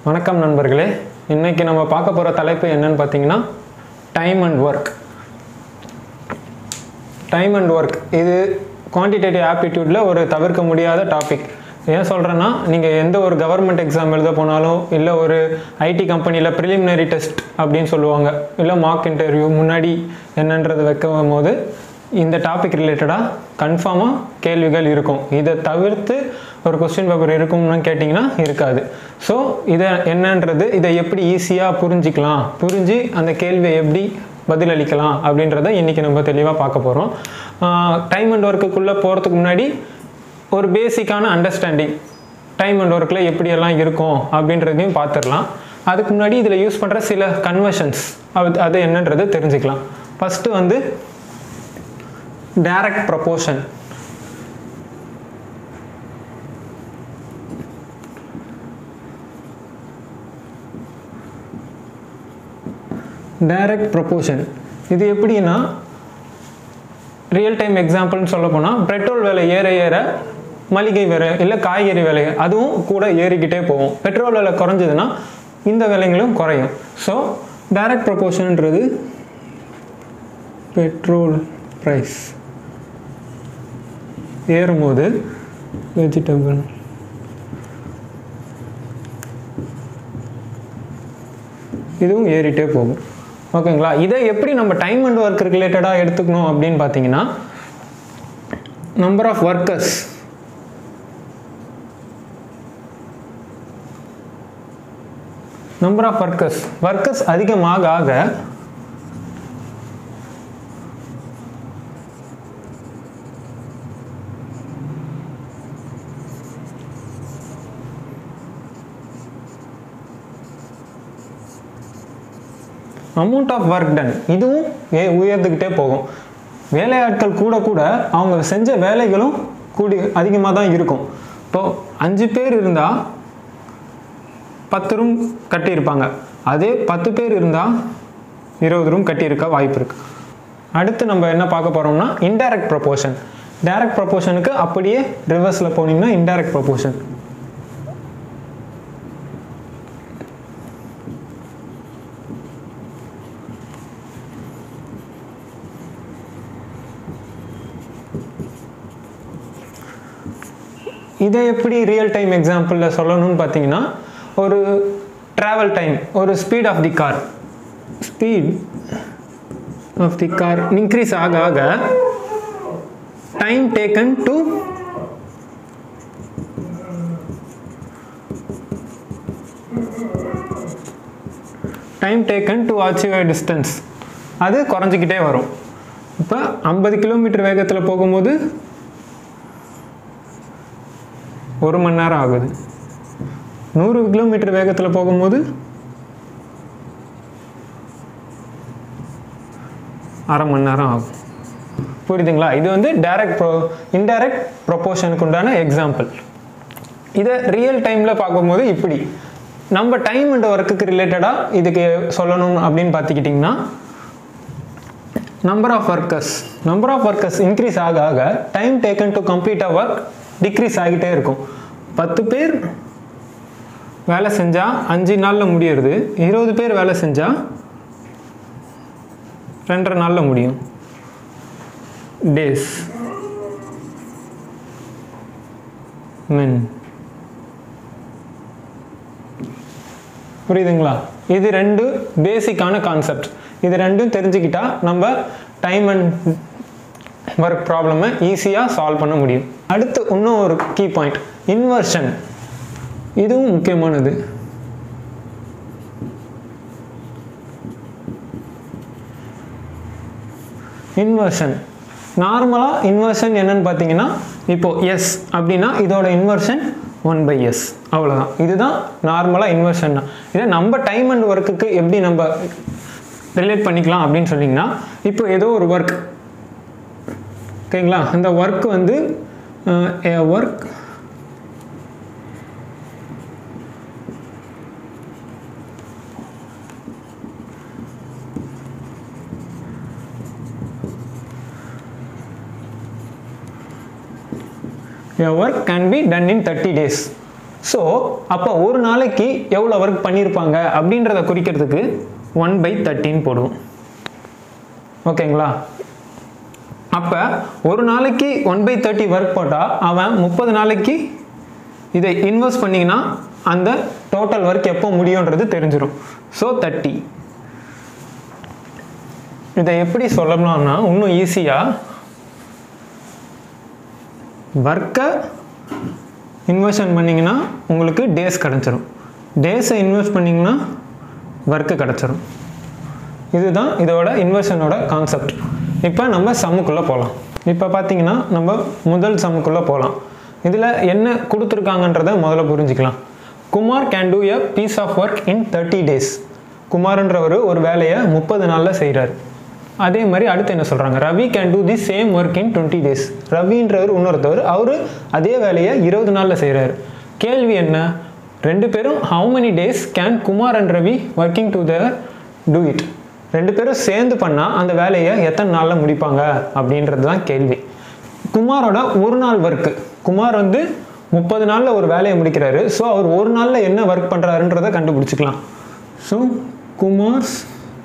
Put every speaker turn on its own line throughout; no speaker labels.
வணக்கம் நண்பர்களே இன்னைக்கு நம்ம பார்க்க போகிற தலைப்பு என்னன்னு பார்த்தீங்கன்னா time and work time and work இது குவான்டிடேட்டிவ் ஆப்டிடியூடில் ஒரு தவிர்க்க முடியாத டாபிக் ஏன் சொல்கிறேன்னா நீங்கள் எந்த ஒரு கவர்மெண்ட் எக்ஸாம் எழுத போனாலும் இல்லை ஒரு ஐடி கம்பெனியில் ப்ரிலிமினரி டெஸ்ட் அப்படின்னு சொல்லுவாங்க இல்லை மார்க் இன்டர்வியூ முன்னாடி என்னன்றது வைக்கும் போது இந்த டாபிக் ரிலேட்டடாக கன்ஃபார்மாக கேள்விகள் இருக்கும் இதை தவிர்த்து ஒரு கொஸ்டின் பேப்பர் இருக்கும்னு கேட்டிங்கன்னா இருக்காது ஸோ இதை என்னன்றது இதை எப்படி ஈஸியாக புரிஞ்சிக்கலாம் புரிஞ்சு அந்த கேள்வியை எப்படி பதிலளிக்கலாம் அப்படின்றத இன்றைக்கி நம்ம தெளிவாக பார்க்க போகிறோம் டைம் அண்ட் ஒர்க்குக்குள்ளே போகிறதுக்கு முன்னாடி ஒரு பேசிக்கான அண்டர்ஸ்டாண்டிங் டைம் அண்ட் ஒர்க்கில் எப்படியெல்லாம் இருக்கும் அப்படின்றதையும் பார்த்துடலாம் அதுக்கு முன்னாடி இதில் யூஸ் பண்ணுற சில கன்வர்ஷன்ஸ் அது அது என்னன்றது தெரிஞ்சுக்கலாம் ஃபஸ்ட்டு வந்து டைரக்ட் ப்ரப்போர்ஷன் டைரக்ட் ப்ரொப்போர்ஷன் இது எப்படின்னா ரியல் டைம் எக்ஸாம்பிள்னு சொல்ல போனால் பெட்ரோல் விலை ஏற ஏற மளிகை விலை இல்லை காய்கறி விலை அதுவும் கூட ஏறிக்கிட்டே போகும் பெட்ரோல் விலை குறைஞ்சதுன்னா இந்த விலைங்களும் குறையும் ஸோ டைரக்ட் ப்ரொப்போர்ஷன்ன்றது பெட்ரோல் ப்ரைஸ் ஏறும்போது வெஜிடபிள் இதுவும் ஏறிட்டே போகும் ஓகேங்களா இதை எப்படி நம்ம டைம் அண்ட் ஒர்க் ரிலேட்டடாக எடுத்துக்கணும் அப்படின்னு பார்த்தீங்கன்னா number of workers number of workers workers அதிகமாக ஆக அமௌண்ட் ஆஃப் ஒர்க் டன் இதுவும் ஏ உயர்ந்துக்கிட்டே போகும் வேலையாட்கள் கூட கூட அவங்க செஞ்ச வேலைகளும் கூடி அதிகமாக தான் இருக்கும் இப்போது அஞ்சு பேர் இருந்தால் பத்து ரூம் கட்டியிருப்பாங்க அதே பத்து பேர் இருந்தால் இருபது ரூம் கட்டியிருக்க வாய்ப்பு இருக்குது அடுத்து நம்ம என்ன பார்க்க போகிறோம்னா இன்டைரக்ட் ப்ரொபோஷன் டைரக்ட் ப்ரொபோஷனுக்கு அப்படியே ரிவர்ஸில் போனீங்கன்னா இன்டைரக்ட் ப்ரொபோஷன் இதை எப்படி ரியல் டைம் எக்ஸாம்பிளில் சொல்லணும்னு பார்த்தீங்கன்னா ஒரு ட்ராவல் டைம் ஒரு speed of the car speed of the car increase ஆக ஆக time taken to time taken to achieve a distance அது குறைஞ்சிக்கிட்டே வரும் இப்போ ஐம்பது கிலோமீட்டர் வேகத்தில் போகும்போது ஒரு மணி நேரம் ஆகுது நூறு கிலோமீட்டர் வேகத்தில் போகும்போது அரை மணி நேரம் ஆகும் புரியுதுங்களா இது வந்து டைரக்ட் ப்ரோ இன்டைரக்ட் ப்ரொப்போர்ஷனுக்கு உண்டான எக்ஸாம்பிள் இதை ரியல் டைமில் பார்க்கும்போது இப்படி நம்ம டைம் அண்ட் ஒர்க்குக்கு ரிலேட்டடாக இதுக்கு சொல்லணும் அப்படின்னு பார்த்துக்கிட்டிங்கன்னா number of workers number of workers increase ஆக ஆக time taken to complete a work decrease ஆகிட்டே இருக்கும் பத்து பேர் வேலை செஞ்சால் அஞ்சு நாளில் முடியறது இருபது பேர் வேலை செஞ்சால் ரெண்டரை நாளில் முடியும் டேஸ் மென் புரியுதுங்களா இது ரெண்டு பேசிக்கான கான்செப்ட் இது ரெண்டும் தெரிஞ்சுக்கிட்டா நம்ம டைம் அண்ட் ஒர்க் ப்ராப்ளமை ஈஸியாக சால்வ் பண்ண முடியும் அடுத்து இன்னும் ஒரு கீ பாயிண்ட் இன்வர்ஷன் இதுவும் முக்கியமானது இன்வர்ஷன் நார்மலாக இன்வர்ஷன் என்னன்னு பார்த்தீங்கன்னா இப்போது எஸ் அப்படின்னா இதோட இன்வர்ஷன் ஒன் பை எஸ் அவ்வளோதான் இதுதான் நார்மலாக இன்வர்ஷன் தான் இதை நம்ம டைம் அண்ட் ஒர்க்குக்கு எப்படி நம்ம ரிலேட் பண்ணிக்கலாம் அப்படின்னு சொன்னீங்கன்னா இப்போ ஏதோ ஒரு ஒர்க் ஓகேங்களா அந்த ஒர்க் வந்து work your work can be done in 30 days so அப்போ ஒரு நாளைக்கு எவ்வளோ ஒர்க் பண்ணியிருப்பாங்க அப்படின்றத குறிக்கிறதுக்கு ஒன் பை தேர்ட்டின் போடுவோம் ஓகேங்களா அப்போ ஒரு நாளைக்கு ஒன் பை தேர்ட்டி ஒர்க் போட்டால் அவன் முப்பது நாளைக்கு இதை இன்வெஸ்ட் பண்ணிங்கன்னா அந்த டோட்டல் ஒர்க் எப்போ முடியுன்றது தெரிஞ்சிடும் ஸோ தேர்ட்டி இதை எப்படி சொல்லலாம்னா இன்னும் ஈஸியாக ஒர்க்கை இன்வெஸ்ட்மெண்ட் பண்ணிங்கன்னா உங்களுக்கு டேஸ் கிடச்சிரும் டேஸை இன்வெஸ்ட் பண்ணிங்கன்னா ஒர்க்கு கிடச்சிரும் இதுதான் இதோட இன்வெர்ஷனோட கான்செப்ட் இப்போ நம்ம சம்முக்குள்ளே போகலாம் இப்போ பார்த்தீங்கன்னா நம்ம முதல் சம்முக்குள்ளே போகலாம் இதில் என்ன கொடுத்துருக்காங்கன்றத முதல்ல புரிஞ்சுக்கலாம் Kumar can do a piece of work in thirty days குமார்ன்றவர் ஒரு வேலையை முப்பது நாளில் செய்கிறார் அதே மாதிரி அடுத்து என்ன சொல்கிறாங்க Ravi can do the same work in twenty days ரவின்றவர் இன்னொருத்தவர் அவர் அதே வேலையை இருபது நாளில் செய்கிறார் கேள்வி என்ன ரெண்டு பேரும் how many days can Kumar and Ravi working to the do it ரெண்டு பேரும் சேர்ந்து பண்ணால் அந்த வேலையை எத்தனை நாளில் முடிப்பாங்க அப்படின்றது தான் கேள்வி குமாரோட ஒரு நாள் ஒர்க்கு குமார் வந்து முப்பது நாளில் ஒரு வேலையை முடிக்கிறாரு ஸோ அவர் ஒரு நாளில் என்ன ஒர்க் பண்ணுறாருன்றதை கண்டுபிடிச்சிக்கலாம் so Kumar's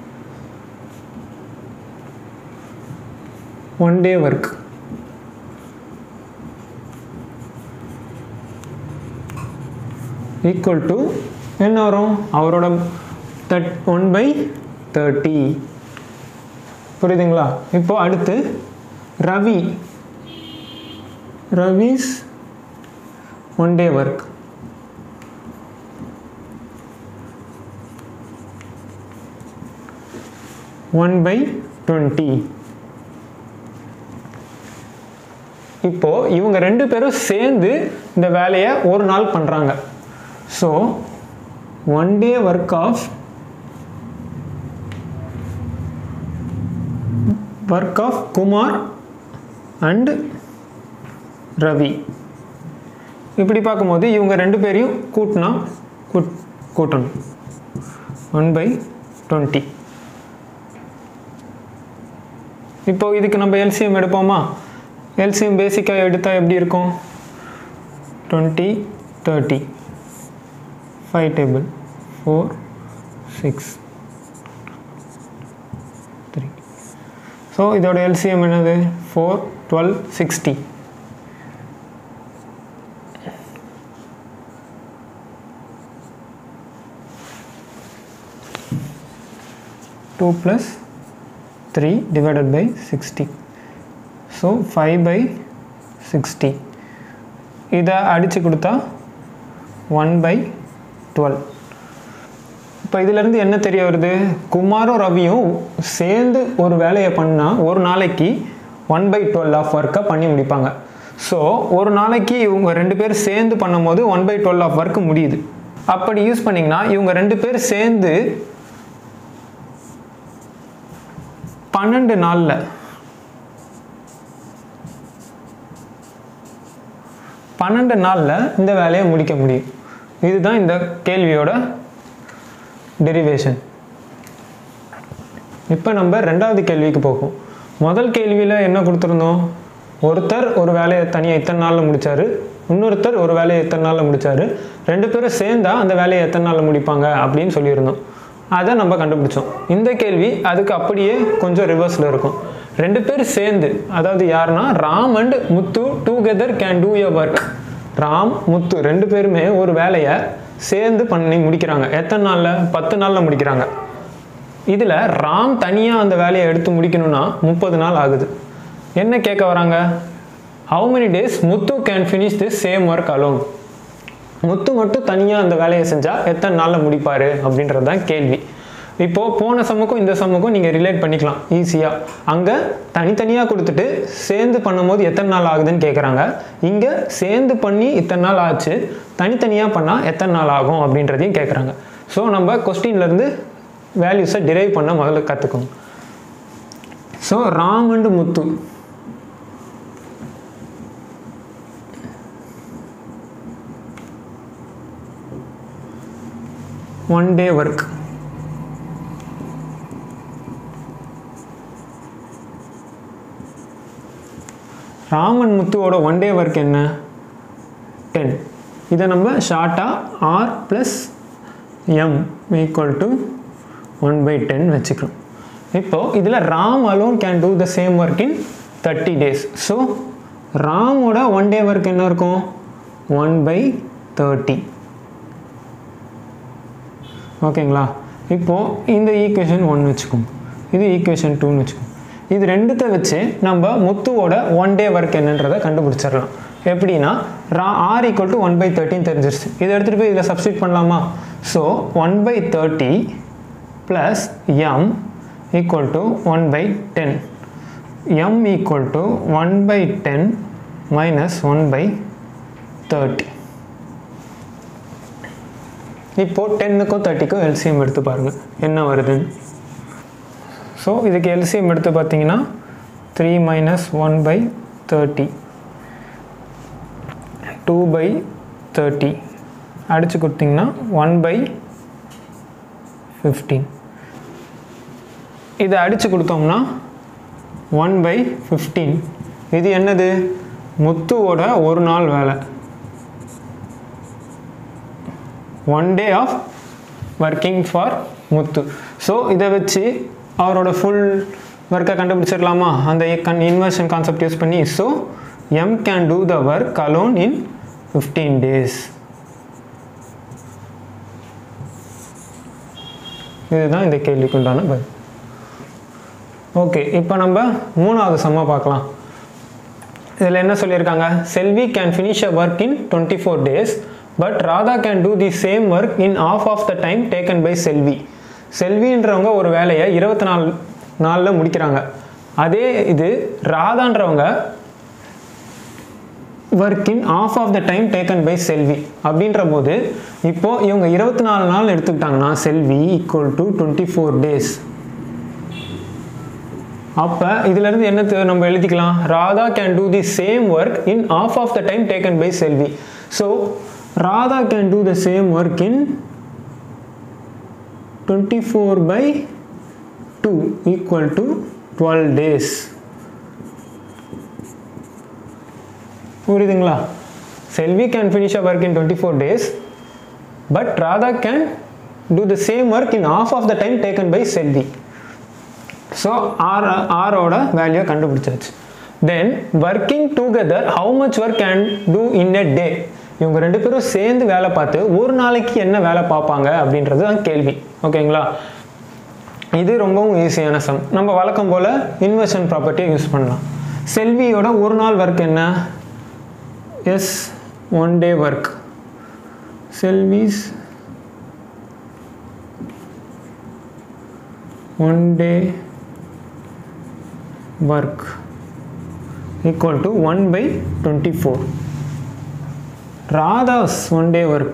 one day work equal to என்ன வரும் அவரோட தட் ஒன் பை தேர்ட்டி புரியுதுங்களா இப்போ அடுத்து Ravi Ravi's one day work one by twenty இப்போ இவங்க ரெண்டு பேரும் சேர்ந்து இந்த வேலையை ஒரு நாள் பண்ணுறாங்க so one day work of work of Kumar and Ravi இப்படி பார்க்கும்போது இவங்க ரெண்டு பேரையும் கூட்டினா கூட் கூட்டணும் ஒன் பை டுவெண்ட்டி இப்போ இதுக்கு நம்ம எல்சிஎம் எடுப்போமா எல்சிஎம் பேசிக்காக எடுத்தால் எப்படி இருக்கும் twenty thirty five table four six three so இதோட எல்சிஎம் என்னது four twelve sixty two plus three divided by sixty so five by sixty இதை அடித்து கொடுத்தா ஒன் பை டுவெல் இப்போ இதிலேருந்து என்ன தெரிய வருது குமாரும் ரவியும் சேர்ந்து ஒரு வேலையை பண்ணால் ஒரு நாளைக்கு ஒன் பை டுவெல் ஆஃப் ஒர்க்கை பண்ணி முடிப்பாங்க ஸோ ஒரு நாளைக்கு இவங்க ரெண்டு பேர் சேர்ந்து பண்ணும்போது one by twelve of work முடியுது அப்படி யூஸ் பண்ணிங்கன்னா இவங்க ரெண்டு பேர் சேர்ந்து பன்னெண்டு நாளில் பன்னெண்டு நாளில் இந்த வேலையை முடிக்க முடியும் இதுதான் இந்த கேள்வியோட டெரிவேஷன் இப்போ நம்ம ரெண்டாவது கேள்விக்கு போகும் முதல் கேள்வியில் என்ன கொடுத்துருந்தோம் ஒருத்தர் ஒரு வேலையை தனியாக இத்தனை நாளில் முடித்தார் இன்னொருத்தர் ஒரு வேலையை எத்தனை நாளில் முடித்தார் ரெண்டு பேரும் சேர்ந்தா அந்த வேலையை எத்தனை நாளில் முடிப்பாங்க அப்படின்னு சொல்லியிருந்தோம் அதை நம்ம கண்டுபிடிச்சோம் இந்த கேள்வி அதுக்கு அப்படியே கொஞ்சம் ரிவர்ஸில் இருக்கும் ரெண்டு பேர் சேர்ந்து அதாவது யாருன்னா Ram and Muthu together can do your work Ram Muthu ரெண்டு பேருமே ஒரு வேலையை சேர்ந்து பண்ணி முடிக்கிறாங்க எத்தனை நாளில் பத்து நாளில் முடிக்கிறாங்க இதில் ராம் தனியாக அந்த வேலையை எடுத்து முடிக்கணும்னா முப்பது நாள் ஆகுது என்ன கேட்க வராங்க how many days Muthu can finish this same work alone Muthu மட்டும் தனியாக அந்த வேலையை செஞ்சால் எத்தனை நாளில் முடிப்பார் அப்படின்றது தான் கேள்வி இப்போது போன சம்முக்கும் இந்த சம்முக்கும் நீங்கள் ரிலேட் பண்ணிக்கலாம் ஈஸியாக அங்கே தனித்தனியாக கொடுத்துட்டு சேர்ந்து பண்ணும்போது எத்தனை நாள் ஆகுதுன்னு கேட்குறாங்க இங்கே சேர்ந்து பண்ணி இத்தனை நாள் ஆச்சு தனித்தனியாக பண்ணால் எத்தனை நாள் ஆகும் அப்படின்றதையும் கேட்குறாங்க ஸோ நம்ம கொஸ்டின்லேருந்து வேல்யூஸை டிரைவ் பண்ண முதல்ல கற்றுக்கணும் so Ram and Muthu one day work Raman முத்துவோட ஒன் டே ஒர்க் என்ன டென் இதை நம்ம ஷார்ட்டாக R plus M equal to one by ten வச்சுக்கிறோம் இப்போது இதில் Ram alone can do the same work in thirty days so ராமோட ஒன் டே ஒர்க் என்ன இருக்கும் ஒன் பை தேர்ட்டி ஓகேங்களா இப்போது இந்த ஈக்குவேஷன் ஒன் வச்சுக்கோங்க இது ஈக்குவேஷன் டூன்னு வச்சுக்கோங்க இது ரெண்டுத்தை வச்சு நம்ம முத்துவோட ஒன் டே ஒர்க் என்னன்றதை கண்டுபிடிச்சிடலாம் எப்படின்னா ரா R equal to one by தேர்ட்டின்னு தெரிஞ்சிருச்சு இதை எடுத்துகிட்டு போய் இதில் சப்ஸ்டியூட் பண்ணலாமா so one by thirty plus M equal to one by ten M equal to one by ten minus one by thirty இப்போது டென்னுக்கும் தேர்ட்டிக்கும் எல்சிஎம் எடுத்து பாருங்கள் என்ன வருதுன்னு ஸோ இதுக்கு எல்சிஎம் எடுத்து பார்த்தீங்கன்னா three minus one by thirty two by thirty அடித்து கொடுத்தீங்கன்னா ஒன் பை ஃபிஃப்டீன் இதை அடித்து கொடுத்தோம்னா ஒன் பை ஃபிஃப்டீன் இது என்னது முத்துவோட ஒரு நாள் வேலை one day of working for Muthu so இதை வச்சு அவரோட ஃபுல் ஒர்க்கை கண்டுபிடிச்சிடலாமா அந்த கன் இன்வர்ஷன் கான்செப்ட் யூஸ் பண்ணி so M can do the work alone in fifteen days இதுதான் இந்த கேள்விக்கு உண்டான பதில் ஓகே இப்போ நம்ம மூணாவது சம்மா பார்க்கலாம் இதில் என்ன சொல்லியிருக்காங்க Selvi can finish a work in twenty four days but Radha can do the same work in of of the time taken by Selvi செல்வின்றவங்க ஒரு வேலையை இருபத்தி நாலு நாளில் முடிக்கிறாங்க அதே இது ராதான்றவங்க work in of of the time taken by Selvi அப்படின்ற போது இப்போது இவங்க இருபத்தி நாலு நாள் எடுத்துக்கிட்டாங்கன்னா Selvi equal to twenty four days அப்போ இதுலேருந்து என்ன தெ- நம்ம எழுதிக்கலாம் Radha can do the same work in of of the time taken by Selvi so Radha can do the same work in twenty four by two equal to twelve days புரியுதுங்களா Selvi can finish a work in twenty four days but Radha can do the same work in of of the time taken by Selvi so R ஆரோட value கண்டுபிடிச்சாச்சு then working together how much work can do in a day இவங்க ரெண்டு பேரும் சேர்ந்து வேலை பார்த்து ஒரு நாளைக்கு என்ன வேலை பார்ப்பாங்க அப்படின்றது தான் கேள்வி ஓகேங்களா இது ரொம்பவும் ஈஸியான சம் நம்ம வழக்கம் போல் இன்வெர்ஷன் ப்ராப்பர்ட்டியை யூஸ் பண்ணலாம் செல்வியோட ஒரு நாள் ஒர்க் என்ன S one day work Selvi's one day work equal to 1 by 24 radha's one day work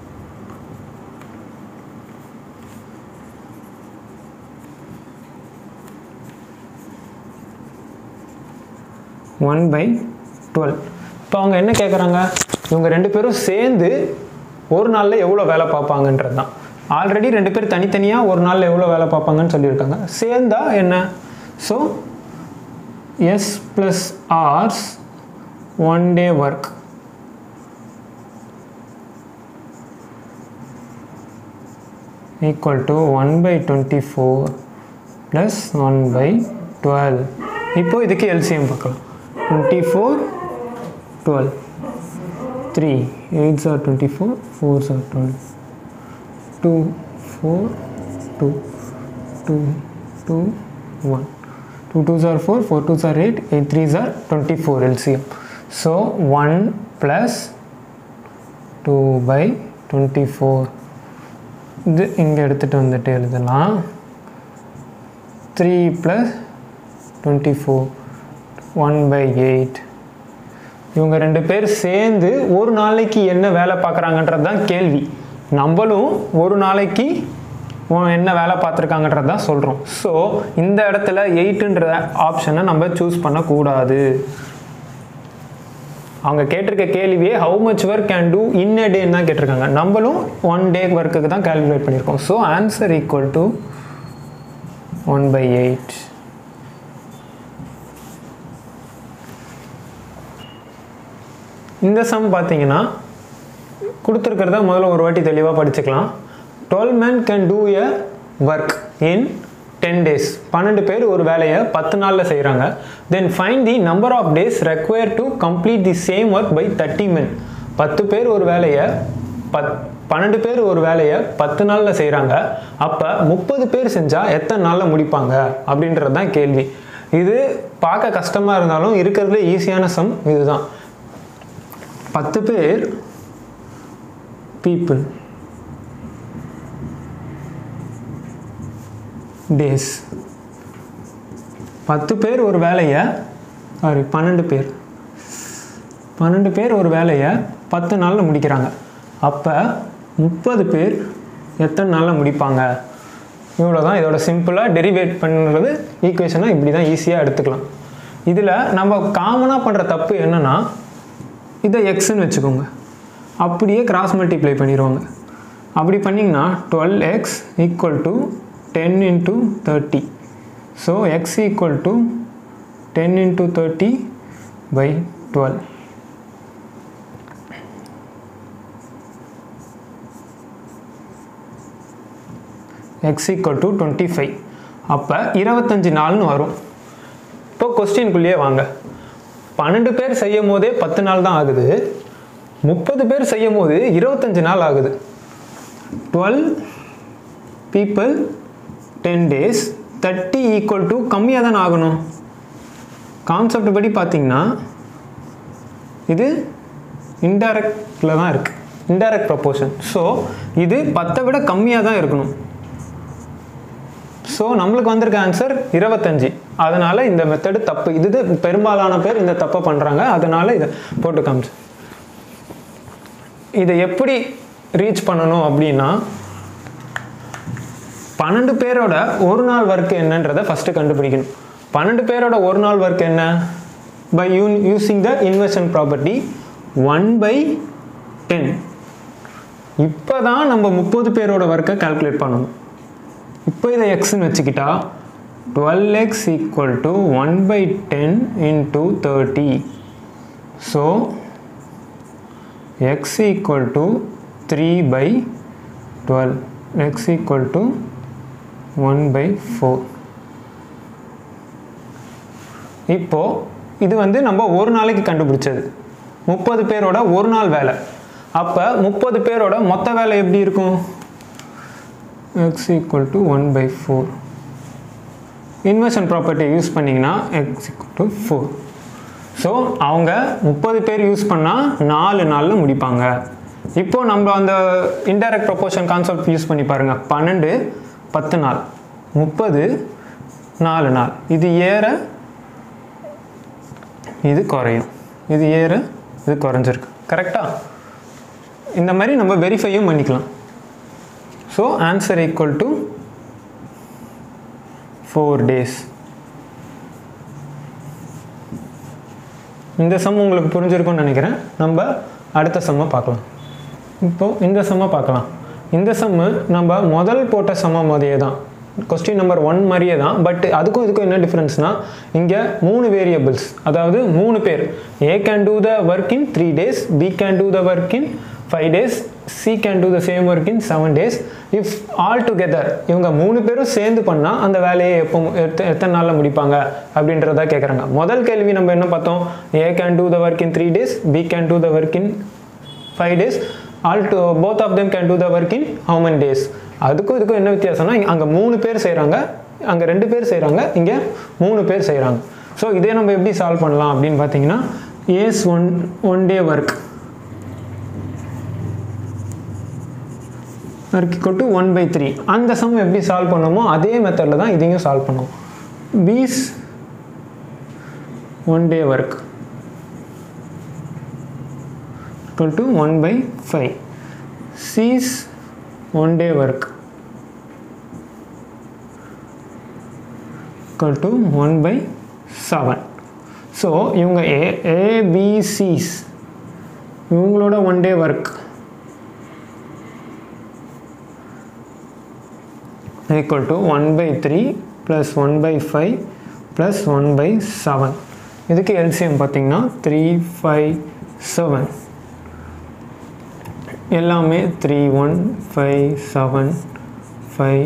one by twelve இப்போ அவங்க என்ன கேட்குறாங்க இவங்க ரெண்டு பேரும் சேர்ந்து ஒரு நாளில் எவ்வளோ வேலை பார்ப்பாங்கன்றது தான் ஆல்ரெடி ரெண்டு பேர் தனித்தனியாக ஒரு நாளில் எவ்வளோ வேலை பார்ப்பாங்கன்னு சொல்லியிருக்காங்க சேர்ந்தா என்ன so S plus R's one day work equal to 1 by 24 plus 1 by 12 இப்போ இதுக்கு எல்சிஎம் பார்க்கலாம் 24 12 3 8s are 24 4s are 12 2 4 2 2 2 1 2 2s are 4 4 2s are 8 8 3s are 24 LCM so 1 plus 2 by 24 இது இங்கே எடுத்துகிட்டு வந்துட்டு எழுதலாம் three plus twenty four one by eight இவங்க ரெண்டு பேர் சேர்ந்து ஒரு நாளைக்கு என்ன வேலை பார்க்குறாங்கன்றது தான் கேள்வி நம்மளும் ஒரு நாளைக்கு உன் என்ன வேலை பார்த்துருக்காங்கன்றது தான் சொல்கிறோம் ஸோ இந்த இடத்துல எயிட்டுன்ற ஆப்ஷனை நம்ம சூஸ் பண்ணக்கூடாது அவங்க கேட்டிருக்க கேள்வியே how much work can do in a டேன்னு தான் கேட்டிருக்காங்க நம்மளும் ஒன் டே ஒர்க்குக்கு தான் கால்குலேட் பண்ணியிருக்கோம் so answer equal to one by eight இந்த சம் பார்த்தீங்கன்னா கொடுத்துருக்கிறத முதல்ல ஒரு வாட்டி தெளிவாக படிச்சுக்கலாம் twelve men can do a work in ten days பன்னெண்டு பேர் ஒரு வேலையை பத்து நாளில் செய்கிறாங்க then fine the number of days require to complete the same work by thirty men பத்து பேர் ஒரு வேலையை பத் பன்னெண்டு பேர் ஒரு வேலையை பத்து நாளில் செய்கிறாங்க அப்போ முப்பது பேர் செஞ்சால் எத்தனை நாளில் முடிப்பாங்க அப்படின்றது தான் கேள்வி இது பார்க்க கஷ்டமாக இருந்தாலும் இருக்கிறதுல ஈஸியான சம் இதுதான் பத்து பேர் பீப்புள் டேஸ் பத்து பேர் ஒரு வேலையை சாரி பன்னெண்டு பேர் பன்னெண்டு பேர் ஒரு வேலையை பத்து நாளில் முடிக்கிறாங்க அப்போ முப்பது பேர் எத்தனை நாளில் முடிப்பாங்க இவ்வளோ தான் இதோட சிம்பிளாக டெரிவேட் பண்ணுறது ஈக்குவேஷனாக இப்படி தான் ஈஸியாக எடுத்துக்கலாம் இதில் நம்ம காமனாக பண்ணுற தப்பு என்னென்னா இதை எக்ஸ்ன்னு வச்சுக்கோங்க அப்படியே கிராஸ் மல்டிப்ளை பண்ணிடுவாங்க அப்படி பண்ணிங்கன்னா twelve X equal to ten into thirty so X equal to ten into thirty by twelve X equal to twenty five அப்போ இருபத்தஞ்சி நாள்னு வரும் இப்போ கொஸ்டின்குள்ளேயே வாங்க பன்னெண்டு பேர் செய்யும் போதே பத்து நாள் தான் ஆகுது முப்பது பேர் செய்யும் போது இருபத்தஞ்சு நாள் ஆகுது twelve people ten days thirty equal to கம்மியாக தானே ஆகணும் கான்செப்ட் படி பார்த்தீங்கன்னா இது இன்டைரக்டில் தான் இருக்குது இன்டைரக்ட் ப்ரப்போர்ஷன் ஸோ இது பத்தை விட கம்மியாக தான் இருக்கணும் ஸோ நம்மளுக்கு வந்திருக்க ஆன்சர் இருபத்தஞ்சி அதனால் இந்த மெத்தடு தப்பு இது பெரும்பாலான பேர் இந்த தப்பை பண்ணுறாங்க அதனால் இதை போட்டு காமிச்சு இதை எப்படி ரீச் பண்ணணும் அப்படின்னா பன்னெண்டு பேரோட ஒரு நாள் ஒர்க் என்னன்றதை ஃபஸ்ட்டு கண்டுபிடிக்கணும் பன்னெண்டு பேரோட ஒரு நாள் ஒர்க் என்ன by you using the inversion property one by ten இப்போ தான் நம்ம முப்பது பேரோட ஒர்க்கை கால்குலேட் பண்ணணும் இப்போ இதை எக்ஸ்ன்னு வச்சுக்கிட்டா twelve X equal to one by ten into thirty so X equal to three by twelve X equal to one by four இப்போது இது வந்து நம்ம ஒரு நாளைக்கு கண்டுபிடிச்சது முப்பது பேரோட ஒரு நாள் வேலை அப்போ முப்பது பேரோட மொத்த வேலை எப்படி இருக்கும் X equal to one by four inversion property use பண்ணிங்கன்னா X equal to four so அவங்க முப்பது பேர் யூஸ் பண்ணால் நாலு நாளில் முடிப்பாங்க இப்போது நம்ம அந்த இன்டைரக்ட் ப்ரொபோர்ஷன் கான்செப்ட் யூஸ் பண்ணி பாருங்கள் பன்னெண்டு பத்து நாள் முப்பது நாலு நாள் இது ஏற இது குறையும் இது ஏற இது குறைஞ்சிருக்கு கரெக்டாக இந்த மாதிரி நம்ம வெரிஃபையும் பண்ணிக்கலாம் so answer equal to four days இந்த சம் உங்களுக்கு புரிஞ்சிருக்கும்னு நினைக்கிறேன் நம்ம அடுத்த சம்மை பார்க்கலாம் இப்போது இந்த சம்மை பார்க்கலாம் இந்த சம்மு நம்ம முதல் போட்ட சம்ம மாதிரியே தான் கொஸ்டின் நம்பர் ஒன் மாதிரியே தான் பட் அதுக்கும் இதுக்கும் என்ன டிஃப்ரென்ஸ்னால் இங்கே மூணு வேரியபிள்ஸ் அதாவது மூணு பேர் A can do the work in three days B can do the work in five days C can do the same work in seven days if all together இவங்க மூணு பேரும் சேர்ந்து பண்ணால் அந்த வேலையை எப்போ எத்த எத்தனை நாளில் முடிப்பாங்க அப்படின்றத கேட்குறாங்க முதல் கேள்வி நம்ம என்ன பார்த்தோம் A can do the work in three days B can do the work in five days all to both of them can do the work in how many days அதுக்கும் இதுக்கும் என்ன வித்தியாசம்னா அங்கே மூணு பேர் செய்கிறாங்க அங்கே ரெண்டு பேர் செய்கிறாங்க இங்கே மூணு பேர் செய்கிறாங்க ஸோ இதே நம்ம எப்படி சால்வ் பண்ணலாம் அப்படின்னு பார்த்தீங்கன்னா A's one one day work work equal to one by three அந்த சம் எப்படி சால்வ் பண்ணோமோ அதே மெத்தடில் தான் இதையும் சால்வ் பண்ணுவோம் B's one day work equal to one by five C's one day work equal to one by seven so இவங்க A ABC's இவங்களோட one day work equal to 1 by 3 plus 1 by 5 plus 1 by 7 இதுக்கு LCM பார்த்தீங்கன்னா three five seven எல்லாமே three one five seven five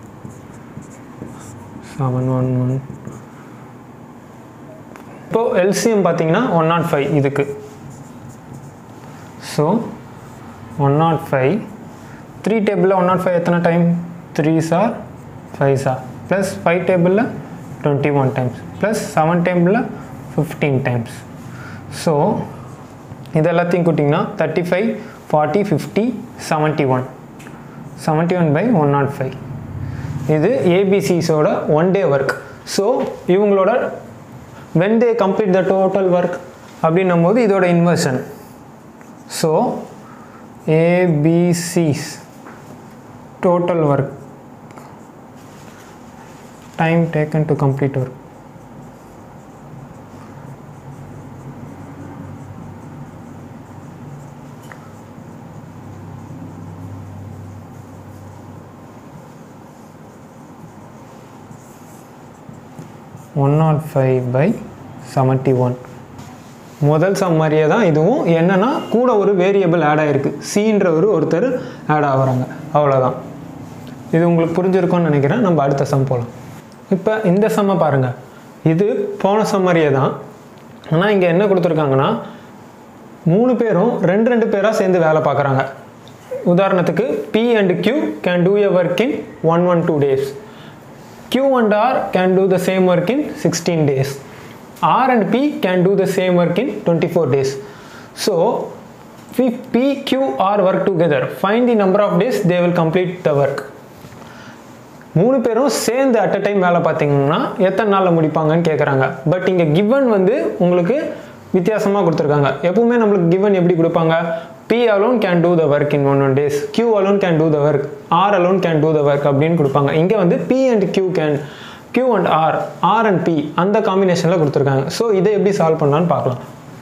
seven one one இப்போது LCM பார்த்தீங்கன்னா one nought five இதுக்கு so one nought five three டேபிளில் one nought five எத்தனை time three சார் five சார் ப்ளஸ் ஃபைவ் டேபிளில் twenty one times plus seven டேபிளில் ஃபிஃப்டீன் டைம்ஸ் ஸோ இது எல்லாத்தையும் கூட்டிங்கன்னா thirty five forty fifty seventy one seventy one by one nought five இது ஏபிசிஸோட ஒன் டே ஒர்க் ஸோ இவங்களோட when they complete the total work அப்படின்னும் போது இதோட inversion so ABC's total work time taken to complete work one nought five by seventy one முதல் sum மாதிரியே தான் இதுவும் என்னன்னா கூட ஒரு வேரியபிள் ஆட் ஆகிருக்கு சின்ற ஒரு ஒருத்தர் ஆட் ஆகுறாங்க அவ்வளோதான் இது உங்களுக்கு புரிஞ்சிருக்கும்னு நினைக்கிறேன் நம்ம அடுத்த சம் போகலாம் இப்போ இந்த சம்மை பாருங்கள் இது போன சம்மரியே தான் ஆனால் இங்கே என்ன கொடுத்துருக்காங்கன்னா மூணு பேரும் ரெண்டு ரெண்டு பேராக சேர்ந்து வேலை பார்க்குறாங்க உதாரணத்துக்கு P and Q can do a work in one one two days Q and R can do the same work in sixteen days R and P can do the same work in twenty four days so if P, Q, R work together, find the number of days they will complete the work. மூணு பேரும் சேர்ந்து at a time வேலை பார்த்தீங்கன்னா எத்தனை நாளில் முடிப்பாங்கன்னு கேட்குறாங்க but இங்கே given வந்து உங்களுக்கு வித்தியாசமாக கொடுத்துருக்காங்க எப்பவுமே நம்மளுக்கு கிவன் எப்படி கொடுப்பாங்க P alone can do the work in one one days Q alone can do the work R alone can do the work அப்படின்னு கொடுப்பாங்க இங்கே வந்து P and Q can Q and R R and P அந்த காம்பினேஷனில் கொடுத்துருக்காங்க so இதை எப்படி solve பண்ணலான்னு பார்க்கலாம்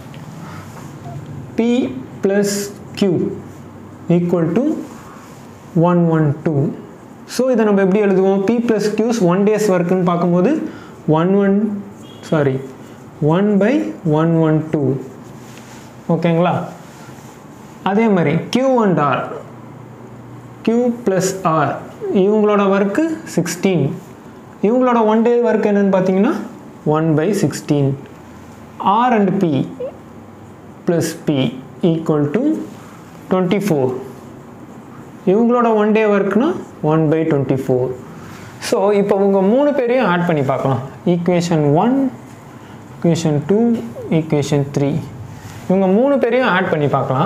P plus Q equal to one one two so இதை நம்ம எப்படி எழுதுவோம் P plus Q's one days ஒர்க்குன்னு பார்க்கும்போது one one sorry one by one one two ஓகேங்களா அதே மாதிரி Q and R Q plus R இவங்களோட ஒர்க்கு சிக்ஸ்டீன் இவங்களோட ஒன் டே ஒர்க் என்னன்னு பார்த்தீங்கன்னா one by sixteen R and P plus P equal to twenty four இவங்களோட one day ஒர்க்னா one by twenty four so இப்போ உங்கள் மூணு பேரையும் ஆட் பண்ணி பார்க்கலாம் equation one equation two equation three இவங்க மூணு பேரையும் ஆட் பண்ணி பார்க்கலாம்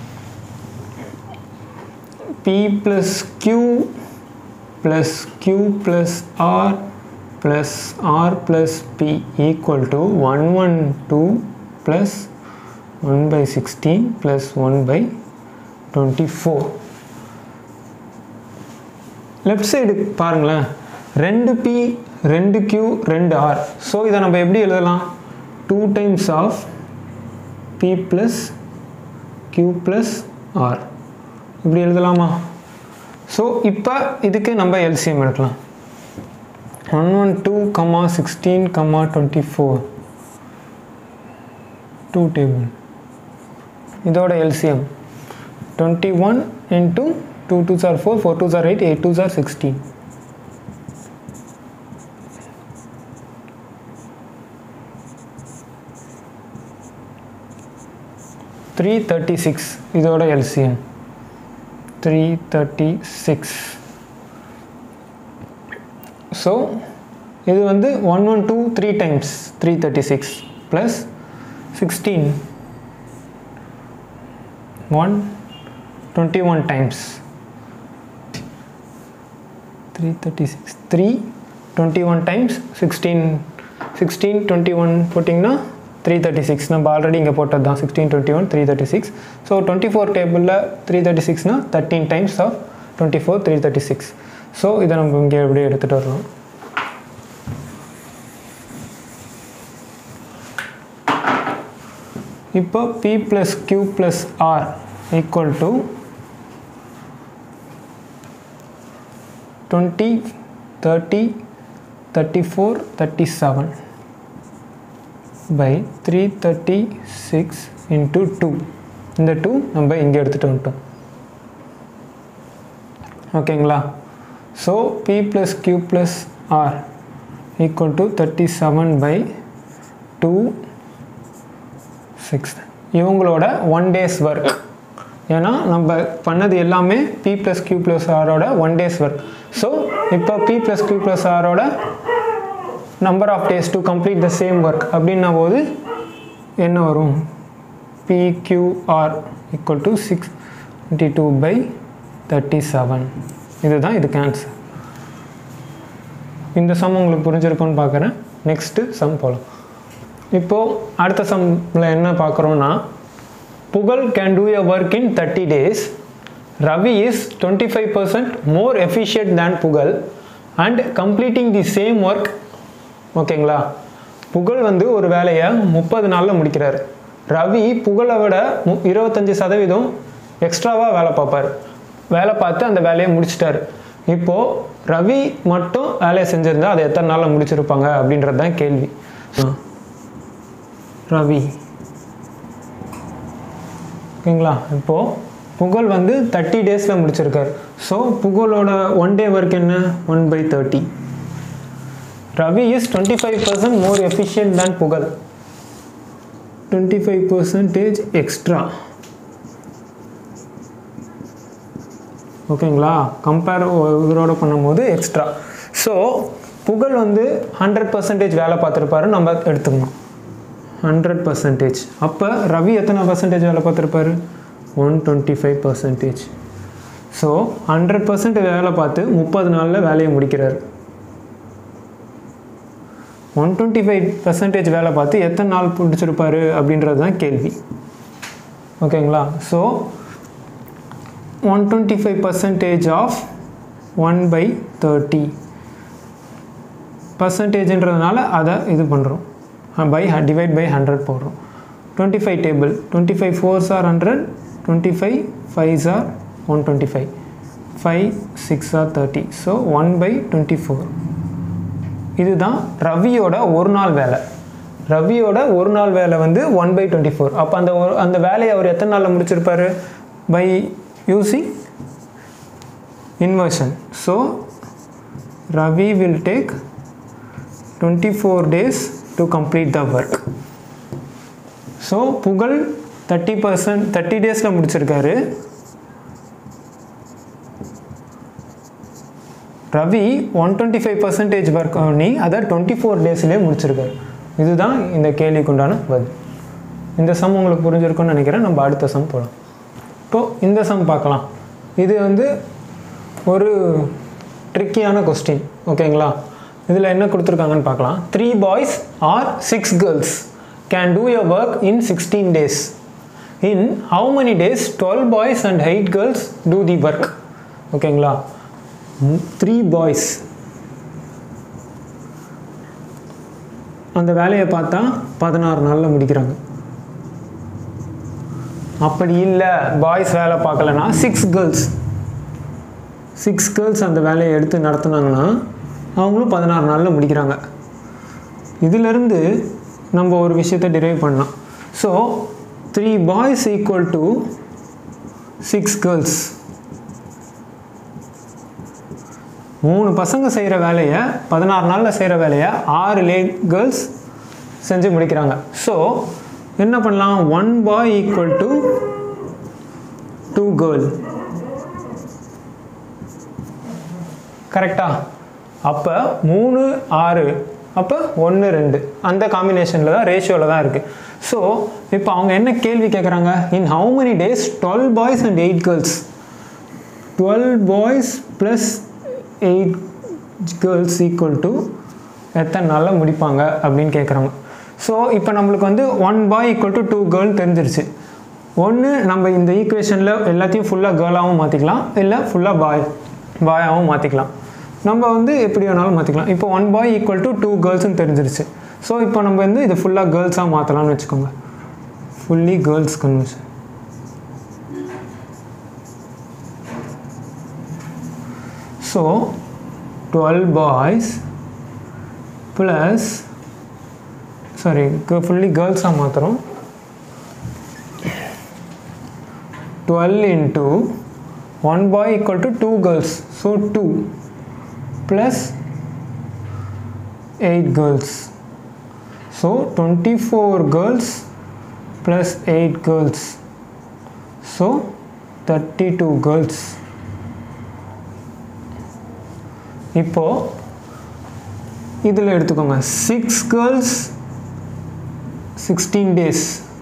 P plus Q plus Q plus R plus R plus P equal to one one two plus one by sixteen plus one by twenty four left side பாருங்களேன் ரெண்டு B ரெண்டு Q ரெண்டு R so இதை நம்ம எப்படி எழுதலாம் two times of P plus Q plus R இப்படி எழுதலாமா ஸோ இப்போ இதுக்கு நம்ம எல்சிஎம் எடுக்கலாம் one one two comma sixteen comma twenty four two table இதோட LCM twenty one into two two சார் ஃபோர் ஃபோர் டூ சார் எயிட் எயிட் டூ சார் சிக்ஸ்டீன் த்ரீ தேர்ட்டி சிக்ஸ் இதோட LCM three thirty six so இது வந்து one one two three times three thirty six plus sixteen one twenty one times three thirty six three twenty one times sixteen sixteen twenty one போட்டிங்கன்னா three thirty six நம்ம already இங்கே போட்டது தான் sixteen twenty one three thirty six so twenty four டேபிளில் three thirty சிக்ஸ்னால் thirteen times of twenty four three thirty six so இதை நம்ம இங்கே எப்படி எடுத்துகிட்டு வரலாம் இப்போ P plus Q plus R equal to twenty thirty thirty four thirty seven by three thirty six into two இந்த டூ நம்ம இங்கே எடுத்துகிட்டு வந்துட்டோம் ஓகேங்களா so P plus Q plus R equal to thirty seven by two six இவங்களோட one days work ஏன்னா நம்ம பண்ணது எல்லாமே பி ப்ளஸ் கியூ ப்ளஸ் ஆரோட ஒன் டேஸ் ஒர்க் ஸோ இப்போ பி ப்ளஸ் கியூ ப்ளஸ் ஆரோட number of days to complete the same work அப்படின்ன போது என்ன வரும் PQR equal to six twenty two by thirty seven இதுதான் இதுக்கு ஆன்சர் இந்த சம் உங்களுக்கு புரிஞ்சிருக்கும்னு பார்க்குறேன் நெக்ஸ்ட்டு சம் போகலாம் இப்போது அடுத்த சம்மில் என்ன பார்க்குறோன்னா Pugazh can do a work in thirty days Ravi is twenty five percent more efficient than Pugazh and completing the same work ஓகேங்களா புகழ் வந்து ஒரு வேலையை முப்பது நாளில் முடிக்கிறார் ரவி புகழை விட மு இருபத்தஞ்சி சதவீதம் எக்ஸ்ட்ராவாக வேலை பார்ப்பார் வேலை பார்த்து அந்த வேலையை முடிச்சிட்டாரு இப்போது ரவி மட்டும் வேலையை செஞ்சுருந்தா அதை எத்தனை நாளில் முடிச்சிருப்பாங்க அப்படின்றது தான் கேள்வி ரவி ஓகேங்களா இப்போது புகழ் வந்து தேர்ட்டி டேஸில் முடிச்சிருக்காரு ஸோ புகழோட ஒன் டே ஒர்க் என்ன one by thirty Ravi is twenty five percent more efficient than Pugazh twenty five percentage extra ஓகேங்களா கம்பேர் இவரோட பண்ணும்போது எக்ஸ்ட்ரா ஸோ புகழ் வந்து ஹண்ட்ரட் பர்சன்டேஜ் வேலை பார்த்துருப்பாரு நம்ம எடுத்துக்கணும் ஹண்ட்ரட் பர்சன்டேஜ் அப்போ ரவி எத்தனை பர்சன்டேஜ் வேலை பார்த்துருப்பாரு one twenty five percentage so hundred percent வேலை பார்த்து முப்பது நாளில் வேலையை முடிக்கிறார் ஒன் டுவெண்ட்டி ஃபைவ் பர்சன்டேஜ் வேலை பார்த்து எத்தனை நாள் பிடிச்சிருப்பாரு அப்படின்றது தான் கேள்வி ஓகேங்களா so one twenty five percentage of one by thirty பர்சன்டேஜ்ன்றதுனால அதை இது பண்ணுறோம் பை டிவைட் பை ஹண்ட்ரட் போடுறோம் twenty five table twenty five fours are hundred twenty five fives are one twenty five five six are thirty so one by twenty four இதுதான் ரவியோட ஒரு நாள் வேலை ரவியோட ஒரு நாள் வேலை வந்து ஒன் பை டுவெண்ட்டி ஃபோர் அப்போ அந்த ஒரு அந்த வேலையை அவர் எத்தனை நாளில் முடிச்சிருப்பாரு by using inversion so ravi will take 24 days to complete the work so Pugazh thirty percent thirty டேஸில் முடிச்சிருக்காரு Ravi one twenty five percentage work பண்ணி அதை டுவெண்ட்டி ஃபோர் டேஸ்லேயே முடிச்சிருக்காரு இதுதான் இந்த கேள்விக்கு உண்டான பதில் இந்த சம் உங்களுக்கு புரிஞ்சிருக்கும்னு நினைக்கிறேன் நம்ம அடுத்த சம் போகலாம் இப்போது இந்த சம் பார்க்கலாம் இது வந்து ஒரு ட்ரிக்கியான கொஸ்டின் ஓகேங்களா இதில் என்ன கொடுத்துருக்காங்கன்னு பார்க்கலாம் three boys or six girls can do your work in sixteen days in how many days twelve boys and eight girls do the work ஓகேங்களா த்ரீ பாய்ஸ் அந்த வேலையை பார்த்தா பதினாறு நாளில் முடிக்கிறாங்க அப்படி இல்லை பாய்ஸ் வேலை பார்க்கலனா சிக்ஸ் கேர்ள்ஸ் சிக்ஸ் கேர்ள்ஸ் அந்த வேலையை எடுத்து நடத்துனாங்கன்னா அவங்களும் பதினாறு நாளில் முடிக்கிறாங்க இதிலிருந்து நம்ம ஒரு விஷயத்தை டிரைவ் பண்ணலாம் so three boys equal to six girls மூணு பசங்க செய்கிற வேலையை பதினாறு நாளில் செய்கிற வேலையை ஆறு லே கேர்ள்ஸ் செஞ்சு முடிக்கிறாங்க ஸோ என்ன பண்ணலாம் one boy equal to two girl கரெக்டா அப்போ மூணு ஆறு அப்போ ஒன்று ரெண்டு அந்த காம்பினேஷனில் தான் ரேஷியோவில் தான் இருக்குது ஸோ இப்போ அவங்க என்ன கேள்வி கேட்குறாங்க in how many days twelve boys and eight girls twelve boys plus eight girls equal to எத்தனை நாளில் முடிப்பாங்க அப்படின்னு கேட்குறாங்க ஸோ இப்போ நம்மளுக்கு வந்து one boy equal to two girl தெரிஞ்சிருச்சு ஒன்று நம்ம இந்த ஈக்குவேஷனில் எல்லாத்தையும் ஃபுல்லாக கேர்ளாகவும் மாற்றிக்கலாம் இல்லை ஃபுல்லாக பாய் பாயாகவும் மாற்றிக்கலாம் நம்ம வந்து எப்படி வேணாலும் மாற்றிக்கலாம் இப்போ one boy equal to two கேர்ள்ஸ்னு தெரிஞ்சிருச்சு ஸோ இப்போ நம்ம வந்து இது ஃபுல்லாக கேர்ள்ஸாக மாற்றலாம்னு வச்சுக்கோங்க fully girls conversion so twelve boys plus sorry fully கேர்ள்ஸாக மாற்றுறோம் twelve into one boy equal to two girls so two plus eight girls so twenty four girls plus eight girls so thirty two girls இப்போது இதில் எடுத்துக்கோங்க six girls sixteen days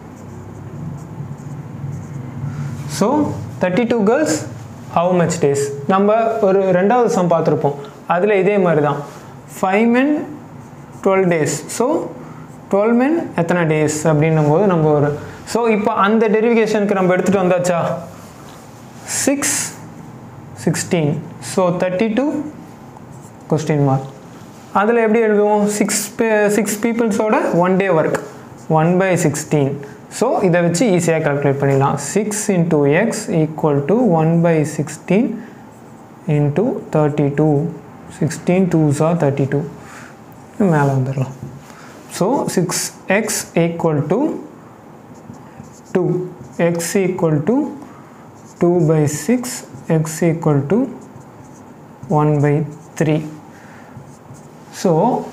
so thirty two girls how much days நம்ம ஒரு ரெண்டாவது sum பார்த்துருப்போம் அதில் இதே மாதிரி தான் five men twelve days so twelve men எத்தனை டேஸ் அப்படின்னும் போது நம்ம ஒரு ஸோ இப்போ அந்த டெரிவிகேஷனுக்கு நம்ம எடுத்துகிட்டு வந்தாச்சா six sixteen so thirty two question mark அதில் எப்படி எழுதுவோம் சிக்ஸ் சிக்ஸ் பீப்புள்ஸோட one day work one by sixteen so இதை வச்சு ஈஸியாக கால்குலேட் பண்ணிடலாம் six into X equal to one by sixteen into thirty two sixteen டூஸா தேர்ட்டி டூ மேலே வந்துடலாம் ஸோ six X equal to two X equal to two by six X equal to one by three so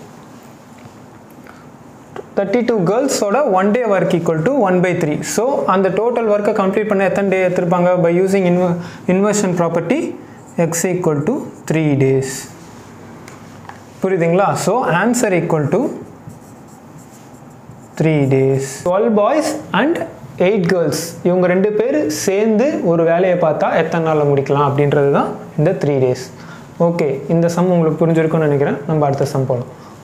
thirty two கேர்ள்ஸோட one day work equal to one by three so அந்த total ஒர்க்கை complete பண்ண எத்தனை day எடுத்திருப்பாங்க by using இன்வ inversion property X equal to three days புரியுதுங்களா so answer equal to three days twelve boys and eight girls இவங்க ரெண்டு பேர் சேர்ந்து ஒரு வேலையை பார்த்தா எத்தனை நாளில் முடிக்கலாம் அப்படின்றது தான் இந்த த்ரீ டேஸ் ஓகே இந்த சம் உங்களுக்கு புரிஞ்சிருக்கும்னு நினைக்கிறேன் நம்ம அடுத்த சம் போகலாம்